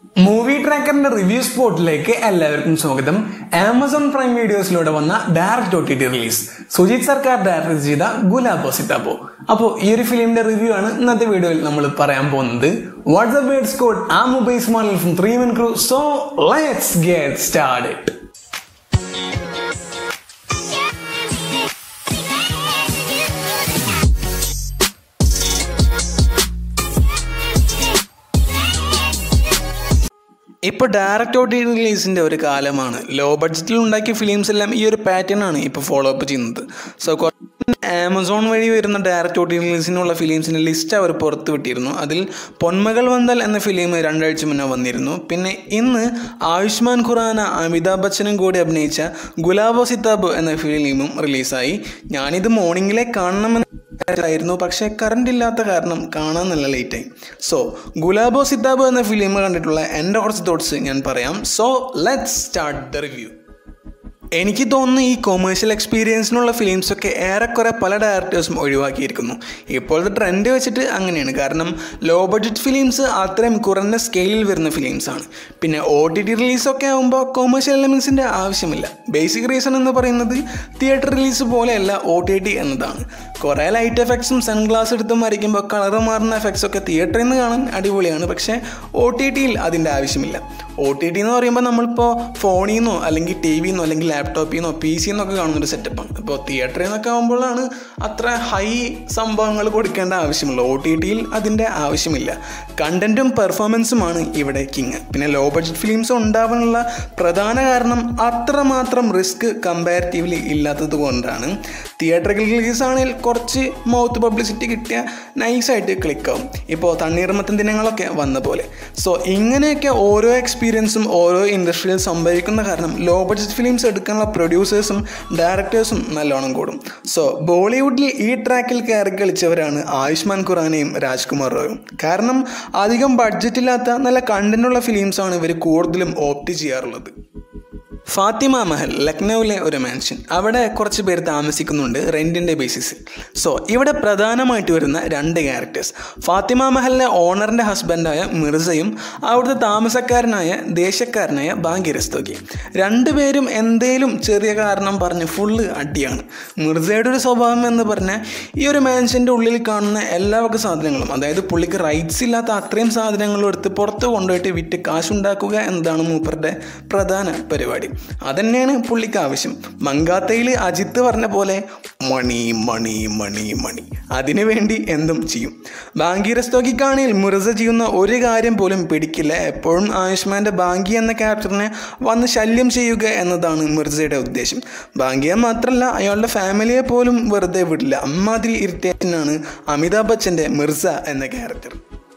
movie ട്രാക്കറിന്റെ review സ്പോട്ടിലേക്ക് എല്ലാവർക്കും സ്വാഗതം Amazon prime വീഡിയോസിലൂടെ വന്ന direct O T T release Shoojit Sircar direct ചെയ്ത ഗുലാബോ സിതാബോ അപ്പോൾ ഈ ഒരു ഫിലിമിന്റെ റിവ്യൂ ആണ് ഇന്നത്തെ വീഡിയോയിൽ നമ്മൾ പറയാൻ പോകുന്നത് വാട്സ്ആപ്പ് വേർഡ്സ് കോഡ് ആ മൊബൈൽസ് മോഡൽ ഫ്രം ത്രീ മൻ ക്രൂ സോ ലെറ്റ്സ് ഗെറ്റ് സ്റ്റാർട്ട് ഇപ്പോൾ ഡയറക്റ്റ് ഒ ടി റിലീസിൻ്റെ ഒരു കാലമാണ് ലോ ബഡ്ജറ്റിൽ ഉണ്ടാക്കിയ ഫിലിംസ് എല്ലാം ഈ ഒരു പാറ്റേൺ ആണ് ഇപ്പോൾ ഫോളോ അപ്പ് ചെയ്യുന്നത് സോ ആമസോൺ വഴി വരുന്ന ഡയറക്റ്റ് ഒ ടി റിലീസിനുള്ള ഫിലിംസിൻ്റെ ലിസ്റ്റ് അവർ പുറത്തു വിട്ടിരുന്നു അതിൽ പൊന്മകൾ വന്ദൽ എന്ന ഫിലിം രണ്ടാഴ്ച മുന്നേ വന്നിരുന്നു പിന്നെ ഇന്ന് ആയുഷ്മാൻ ഖുറാന അമിതാഭ് ബച്ചനും കൂടി അഭിനയിച്ച ഗുലാബോ സിതാബ് എന്ന ഫിലിമും റിലീസായി ഞാനിത് മോർണിംഗിലെ കാണണമെന്ന് ആയിരുന്നു പക്ഷേ കറണ്ട് ഇല്ലാത്ത കാരണം കാണാൻ നല്ല ലേറ്റായി സോ ഗുലാബോ സിതാബ് എന്ന ഫിലിം കണ്ടിട്ടുള്ള എൻ്റെ കുറച്ച് തോട്ട്സ് ഞാൻ പറയാം so let's start the review എനിക്ക് തോന്നുന്നു ഈ കൊമേഴ്ഷ്യൽ എക്സ്പീരിയൻസിനുള്ള ഫിലിംസൊക്കെ ഏറെക്കുറെ പല ഡയറക്ടേഴ്സും ഒഴിവാക്കിയിരിക്കുന്നു ഇപ്പോഴത്തെ ട്രെൻഡ് വെച്ചിട്ട് അങ്ങനെയാണ് കാരണം ലോ ബഡ്ജറ്റ് ഫിലിംസ് അത്രയും കുറഞ്ഞ സ്കെയിലിൽ വരുന്ന ഫിലിംസാണ് പിന്നെ ഒ ടി ടി റിലീസൊക്കെ ആകുമ്പോൾ കൊമേഴ്ഷ്യൽ എലമെൻസിൻ്റെ ആവശ്യമില്ല ബേസിക് റീസൺ എന്ന് പറയുന്നത് തിയേറ്റർ റിലീസ് പോലെയല്ല ഒ ടി ടി എന്നതാണ് കുറേ ലൈറ്റ് എഫക്ട്സും സൺഗ്ലാസ് എടുത്തും വരയ്ക്കുമ്പോൾ കളർ മാറുന്ന എഫക്ട്സ് ഒക്കെ തിയേറ്ററിൽ നിന്ന് കാണാൻ അടിപൊളിയാണ് പക്ഷേ ഒ ടി ടിയിൽ അതിൻ്റെ ആവശ്യമില്ല ഒ ടി ടി എന്ന് പറയുമ്പോൾ നമ്മളിപ്പോൾ ഫോണിൽ നിന്നോ അല്ലെങ്കിൽ ടി വിയിൽ നിന്നോ അല്ലെങ്കിൽ ലാപ്ടോപ്പിൽ നിന്നോ പി സി എന്നൊക്കെ കാണുന്നൊരു സെറ്റപ്പാണ് ഇപ്പോൾ തിയേറ്ററിൽ നിന്നൊക്കെ ആകുമ്പോഴാണ് അത്ര ഹൈ സംഭവങ്ങൾ കൊടുക്കേണ്ട ആവശ്യമുള്ളൂ ഒ ടി ടിയിൽ അതിൻ്റെ ആവശ്യമില്ല കണ്ടൻറ്റും പെർഫോമൻസുമാണ് ഇവിടെ കിങ് പിന്നെ ലോ ബഡ്ജറ്റ് ഫിലിംസ് ഉണ്ടാവാനുള്ള പ്രധാന കാരണം അത്രമാത്രം റിസ്ക് കമ്പാരിറ്റീവ്ലി ഇല്ലാത്തത് കൊണ്ടാണ് തിയേറ്ററിൽ റിലീസ് ആണെങ്കിൽ കുറച്ച് മൗത്ത് പബ്ലിസിറ്റി കിട്ടിയ നൈസായിട്ട് ക്ലിക്കാവും ഇപ്പോൾ തണ്ണീർമത്തൻ ദിനങ്ങളൊക്കെ വന്ന പോലെ സോ ഇങ്ങനെയൊക്കെ ഓരോ എക്സ്പീരിയൻസും ഓരോ ഇൻഡസ്ട്രിയിൽ സംഭവിക്കുന്ന കാരണം ലോ ബഡ്ജറ്റ് ഫിലിംസ് എടുക്കാനുള്ള പ്രൊഡ്യൂസേഴ്സും ഡയറക്ടേഴ്സും നല്ലോണം കൂടും സോ ബോളിവുഡിൽ ഈ ട്രാക്കിൽ കയറി കളിച്ചവരാണ് ആയുഷ്മാൻ ഖുറാനയും രാജ്കുമാർ റോയും കാരണം അധികം ബഡ്ജറ്റില്ലാത്ത നല്ല കണ്ടന്റുള്ള ഫിലിംസാണ് ഇവർ കൂടുതലും ഓപ്റ്റ് ചെയ്യാറുള്ളത് ഫാത്തിമ മഹൽ ലക്നൌവിലെ ഒരു മാൻഷൻ അവിടെ കുറച്ച് പേര് താമസിക്കുന്നുണ്ട് റെൻറ്റിൻ്റെ ബേസിസിൽ സോ ഇവിടെ പ്രധാനമായിട്ട് വരുന്ന രണ്ട് ക്യാരക്ടേഴ്സ് ഫാത്തിമ മഹലിലെ ഓണറിൻ്റെ ഹസ്ബൻഡായ മിർസയും അവിടുത്തെ താമസക്കാരനായ ദേശക്കാരനായ ബാങ്കിരസ്തോക്കി രണ്ടുപേരും എന്തേലും ചെറിയ കാരണം പറഞ്ഞ് ഫുള്ള് അടിയാണ് മിർസയുടെ ഒരു സ്വഭാവം എന്ന് പറഞ്ഞാൽ ഈ ഒരു മാൻഷൻ്റെ ഉള്ളിൽ കാണുന്ന എല്ലാ വക സാധനങ്ങളും അതായത് പുള്ളിക്ക് റൈറ്റ്സ് ഇല്ലാത്ത അത്രയും സാധനങ്ങളും എടുത്ത് പുറത്ത് കൊണ്ടുപോയിട്ട് വിറ്റ് കാശുണ്ടാക്കുക എന്നതാണ് മൂപ്പറുടെ പ്രധാന പരിപാടി അതന്നെയാണ് പുള്ളിക്ക് ആവശ്യം മങ്കാത്തയിൽ അജിത്ത് പറഞ്ഞ പോലെ മണി മണി മണി മണി അതിനു വേണ്ടി എന്തും ചെയ്യും ബാങ്കി റെസ്റ്റോക്കിക്കാണെങ്കിൽ മുറസ ചെയ്യുന്ന ഒരു കാര്യം പോലും പിടിക്കില്ല എപ്പോഴും ആയുഷ്മാൻ്റെ ബാങ്കി എന്ന ക്യാരക്ടറിനെ വന്ന് ശല്യം ചെയ്യുക എന്നതാണ് മിർസയുടെ ഉദ്ദേശം ബാങ്കിയെ മാത്രമല്ല അയാളുടെ ഫാമിലിയെ പോലും വെറുതെ വിടില്ല അമ്മാതിരി ഇറിറ്റേഷനാണ് അമിതാഭ് ബച്ചൻ്റെ മിർസ എന്ന ക്യാരക്ടർ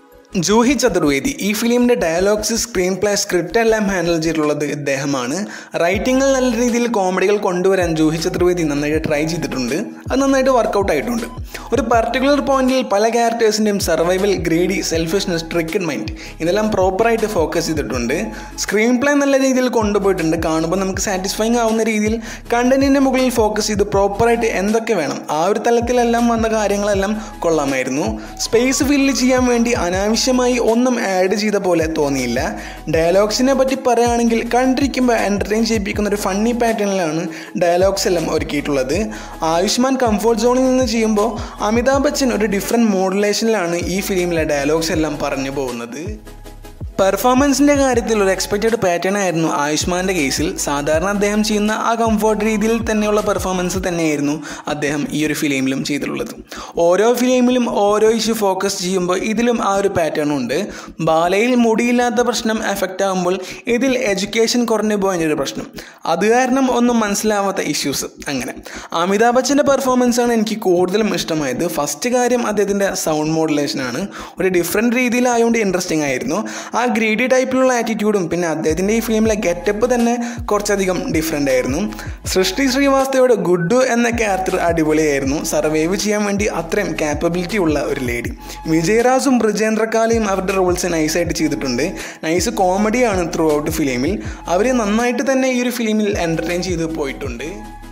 ജൂഹി ചതുർവേദി ഈ ഫിലിമിൻ്റെ ഡയലോഗ്സ് സ്ക്രീൻ പ്ലേ സ്ക്രിപ്റ്റ് എല്ലാം ഹാൻഡിൽ ചെയ്തിട്ടുള്ളത് ഇദ്ദേഹമാണ് റൈറ്റിങ്ങിൽ നല്ല രീതിയിൽ കോമഡികൾ കൊണ്ടുവരാൻ ജൂഹി ചതുർവേദി നന്നായിട്ട് ട്രൈ ചെയ്തിട്ടുണ്ട് അത് നന്നായിട്ട് വർക്കൗട്ട് ആയിട്ടുണ്ട് ഒരു പർട്ടിക്കുലർ പോയിന്റിൽ പല ക്യാരക്ടേഴ്സിൻ്റെയും survival greedy selfishness tricked mind ഇതെല്ലാം പ്രോപ്പറായിട്ട് ഫോക്കസ് ചെയ്തിട്ടുണ്ട് സ്ക്രീൻ പ്ലേ നല്ല രീതിയിൽ കൊണ്ടുപോയിട്ടുണ്ട് കാണുമ്പോൾ നമുക്ക് സാറ്റിസ്ഫൈങ് ആവുന്ന രീതിയിൽ കണ്ടന്റിൻ്റെ മുകളിൽ ഫോക്കസ് ചെയ്ത് പ്രോപ്പറായിട്ട് എന്തൊക്കെ വേണം ആ ഒരു തലത്തിലെല്ലാം വന്ന കാര്യങ്ങളെല്ലാം കൊള്ളാമായിരുന്നു സ്പേസ് ഫില്ല് ചെയ്യാൻ വേണ്ടി അനാവശ്യ ആവശ്യമായി ഒന്നും ആഡ് ചെയ്ത പോലെ തോന്നിയില്ല ഡയലോഗ്സിനെ പറ്റി പറയുകയാണെങ്കിൽ കണ്ടിരിക്കുമ്പോൾ എൻ്റർടൈൻ ചെയ്യിപ്പിക്കുന്ന ഒരു ഫണ്ണി പാറ്റേണിലാണ് ഡയലോഗ്സ് എല്ലാം ഒരുക്കിയിട്ടുള്ളത് ആയുഷ്മാൻ കംഫോർട്ട് സോണിൽ നിന്ന് ചെയ്യുമ്പോൾ അമിതാഭ് ബച്ചൻ ഒരു ഡിഫറെൻറ്റ് മോഡുലേഷനിലാണ് ഈ ഫിലിമിലെ ഡയലോഗ്സ് എല്ലാം പറഞ്ഞു പോകുന്നത് പെർഫോമൻസിൻ്റെ കാര്യത്തിൽ ഒരു എക്സ്പെക്റ്റഡ് പാറ്റേൺ ആയിരുന്നു ആയുഷ്മാൻ്റെ കേസിൽ സാധാരണ അദ്ദേഹം ചെയ്യുന്ന ആ കംഫോർട്ട് രീതിയിൽ തന്നെയുള്ള പെർഫോമൻസ് തന്നെയായിരുന്നു അദ്ദേഹം ഈ ഒരു ഫിലിമിലും ചെയ്തിട്ടുള്ളത് ഓരോ ഫിലിമിലും ഓരോ ഇഷ്യൂ ഫോക്കസ് ചെയ്യുമ്പോൾ ഇതിലും ആ ഒരു പാറ്റേൺ ഉണ്ട് ബാലയിൽ മുടിയില്ലാത്ത പ്രശ്നം എഫക്റ്റ് ആകുമ്പോൾ ഇതിൽ എഡ്യൂക്കേഷൻ കുറഞ്ഞു പോയതിൻ്റെ ഒരു പ്രശ്നം അത് കാരണം ഒന്നും മനസ്സിലാവാത്ത ഇഷ്യൂസ് അങ്ങനെ അമിതാഭ് ബച്ചൻ്റെ പെർഫോമൻസ് ആണ് എനിക്ക് കൂടുതലും ഇഷ്ടമായത് ഫസ്റ്റ് കാര്യം അദ്ദേഹത്തിൻ്റെ സൗണ്ട് മോഡുലേഷനാണ് ഒരു ഡിഫറെൻറ്റ് രീതിയിലായതുകൊണ്ട് ഇൻട്രസ്റ്റിംഗ് ആയിരുന്നു ആ ഗ്രീഡി ടൈപ്പിലുള്ള ആറ്റിറ്റ്യൂഡും പിന്നെ അദ്ദേഹത്തിൻ്റെ ഈ ഫിലിമിലെ ഗെറ്റപ്പ് തന്നെ കുറച്ചധികം ഡിഫറെൻ്റ് ആയിരുന്നു സൃഷ്ടി ശ്രീവാസ്തവയുടെ ഗുഡു എന്ന ക്യാരക്ടർ അടിപൊളിയായിരുന്നു സർവൈവ് ചെയ്യാൻ വേണ്ടി അത്രയും കാപ്പബിലിറ്റി ഉള്ള ഒരു ലേഡി വിജയരാജും ബ്രിജേന്ദ്രക്കാലയും അവരുടെ റോൾസ് നൈസായിട്ട് ചെയ്തിട്ടുണ്ട് നൈസ് കോമഡിയാണ് ത്രൂ ഔട്ട് ഫിലിമിൽ അവർ നന്നായിട്ട് തന്നെ ഈ ഒരു ഫിലിമിൽ എൻ്റർടൈൻ ചെയ്ത് പോയിട്ടുണ്ട്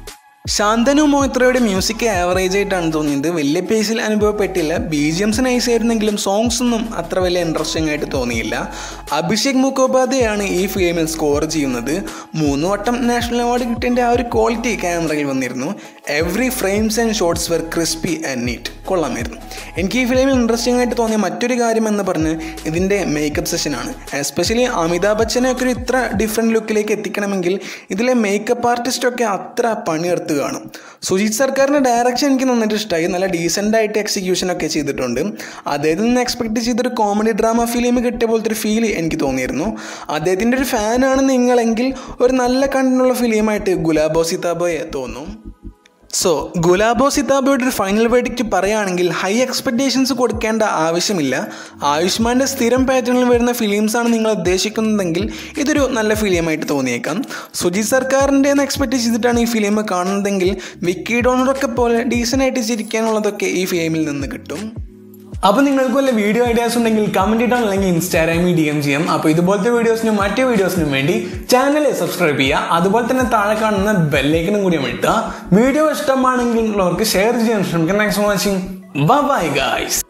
ശാന്തനു മോത്രയുടെ മ്യൂസിക് ആവറേജ് ആയിട്ടാണ് തോന്നിയത് വലിയ പേസിൽ അനുഭവപ്പെട്ടില്ല ബി ജി എംസ് നൈസ് ആയിരുന്നെങ്കിലും സോങ്സ് ഒന്നും അത്ര വലിയ ഇൻട്രസ്റ്റിംഗ് ആയിട്ട് തോന്നിയില്ല അഭിഷേക് മുഖോപാധ്യായാണ് ഈ ഫിലിമിൽ സ്കോർ ചെയ്യുന്നത് മൂന്ന് വട്ടം നാഷണൽ അവാർഡ് കിട്ടേണ്ട ആ ഒരു ക്വാളിറ്റി ക്യാമറയിൽ വന്നിരുന്നു every frames and shots were crispy and neat കൊള്ളാമായിരുന്നു എനിക്ക് ഈ ഫിലിമിൽ ഇൻട്രസ്റ്റിംഗ് ആയിട്ട് തോന്നിയ മറ്റൊരു കാര്യം എന്ന് പറഞ്ഞ് ഇതിൻ്റെ മേക്കപ്പ് സെഷനാണ് എസ്പെഷ്യലി അമിതാഭ് ബച്ചനെ ഒക്കെ ഒരു ഇത്ര ഡിഫറെൻറ്റ് ലുക്കിലേക്ക് എത്തിക്കണമെങ്കിൽ ഇതിലെ മേക്കപ്പ് ആർട്ടിസ്റ്റൊക്കെ അത്ര പണിയെടുത്ത് കാണും സുജിത് സർക്കാരിൻ്റെ ഡയറക്ഷൻ എനിക്ക് നന്നായിട്ട് ഇഷ്ടമായി നല്ല ഡീസൻ്റ് ആയിട്ട് എക്സിക്യൂഷൻ ഒക്കെ ചെയ്തിട്ടുണ്ട് അദ്ദേഹത്തിൽ നിന്ന് എക്സ്പെക്ട് ചെയ്തൊരു കോമഡി ഡ്രാമ ഫിലിം കിട്ടിയ പോലത്തെ ഒരു ഫീൽ എനിക്ക് തോന്നിയിരുന്നു അദ്ദേഹത്തിൻ്റെ ഒരു ഫാനാണ് നിങ്ങളെങ്കിൽ ഒരു നല്ല കണ്ടിനുള്ള ഫിലിമായിട്ട് ഗുലാബോ സിതാബോയെ തോന്നും സോ ഗുലാബോ സിതാബയുടെ ഒരു ഫൈനൽ വേർഡിക്റ്റ് പറയുകയാണെങ്കിൽ ഹൈ എക്സ്പെക്റ്റേഷൻസ് കൊടുക്കേണ്ട ആവശ്യമില്ല ആയുഷ്മാൻ്റെ സ്ഥിരം പാറ്റേണിൽ വരുന്ന ഫിലിംസാണ് നിങ്ങൾ ഉദ്ദേശിക്കുന്നതെങ്കിൽ ഇതൊരു നല്ല ഫിലിമായിട്ട് തോന്നിയേക്കാം സുജിത് സർക്കാരിൻ്റെ എന്ന് എക്സ്പെക്റ്റ് ചെയ്തിട്ടാണ് ഈ ഫിലിം കാണുന്നതെങ്കിൽ വിക്കി ഡോണറൊക്കെ പോലെ ഡീസൻ്റായിട്ട് ചിരിക്കാനുള്ളതൊക്കെ ഈ ഫിലിമിൽ നിന്ന് കിട്ടും അപ്പോൾ നിങ്ങൾക്ക് വല്ല വീഡിയോ ഐഡിയാസ് ഉണ്ടെങ്കിൽ കമൻറ്റ് ഇട്ടാൽ അല്ലെങ്കിൽ ഇൻസ്റ്റാഗ്രാമിൽ ഡി എം ചെയ്യാം അപ്പോൾ ഇതുപോലത്തെ വീഡിയോസിനും മറ്റു വീഡിയോസിനും വേണ്ടി ചാനൽ സബ്സ്ക്രൈബ് ചെയ്യുക അതുപോലെ തന്നെ താഴെ കാണുന്ന ബെല്ലൈക്കനും കൂടി അമഴ്ത്തുക വീഡിയോ ഇഷ്ടമാണെങ്കിൽ ഉള്ളവർക്ക് ഷെയർ ചെയ്യാൻ ശ്രമിക്കാം thanks for watching bye guys